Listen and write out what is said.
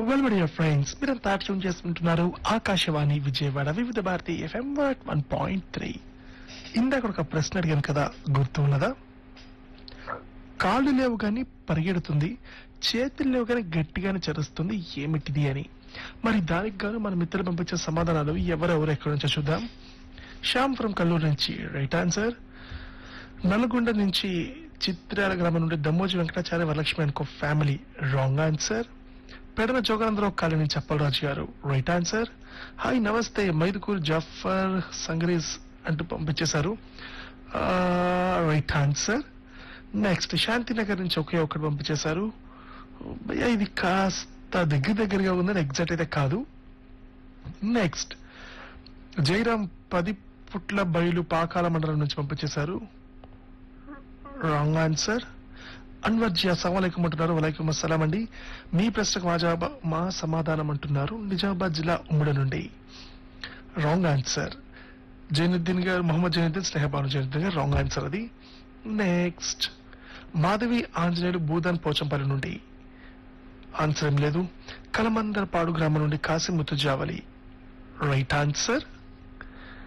well media friends మీరంతా tune చేసుకుంటున్నారు Akashvani Vijayawada Vividh Bharati FM one point three ఇందాక ఒక ప్రశ్న అడిగాను కదా గుర్తు ఉన్నదా కాళ్ళు లేవు కానీ పరిగెడుతుంది చేతులు లేవు కానీ గట్టిగానే చరుస్తుంది ఏమిటిది అని మరి దానికి గాను మన మిత్రులు పంపించే సమాధానాలు ఎవరెవరు ఎక్కడి నుంచో చూద్దాం శ్యామ్ ఫ్రమ్ కల్లూరు నుంచి రైట్ ఆన్సర్ నల్గొండ నుంచి చిత్రాల గ్రామం నుండి దమ్మోజి వెంకటాచార్య వరలక్ష్మి అనుకో family wrong answer Pedana Joganandarao colony నుంచి అప్పలరాజు గారు రైట్ ఆన్సర్ హాయ్ నమస్తే మైదుకూర్ జాఫర్ సంగ్రీస్ అంటూ పంపించేశారు రైట్ ఆన్సర్ నెక్స్ట్ శాంతినగర్ నుంచి ఒకే ఒక్కటి పంపించేశారు భయ్యా ఇది కాస్త దగ్గర దగ్గరగా ఉందని ఎగ్జాక్ట్ అయితే కాదు నెక్స్ట్ జైరాం పది పుట్ల బయలు పాకాల మండలం నుంచి పంపించేశారు రాంగ్ ఆన్సర్ అన్వర్ జీ అస్సలం అంటున్నారు వలైకుం అస్సలాం అండి మీ ప్రశ్నకు మా జవాబు మా సమాధానం అంటున్నారు నిజామాబాద్ జిల్లా ఉమ్మడి నుండి రాంగ్ ఆన్సర్ జైనుద్దీన్ గారు మొహమ్మద్ జైనుద్దీన్ స్నేహబాను జైనుద్దీన్ గారు రాంగ్ ఆన్సర్ అది నెక్స్ట్ మాధవి ఆంజనేయులు భూదాన్ పోచంపల్లి నుండి ఆన్సర్ ఏం లేదు కలమందరపాడు గ్రామం నుండి కాసిముత్తు జావలి రైట్ ఆన్సర్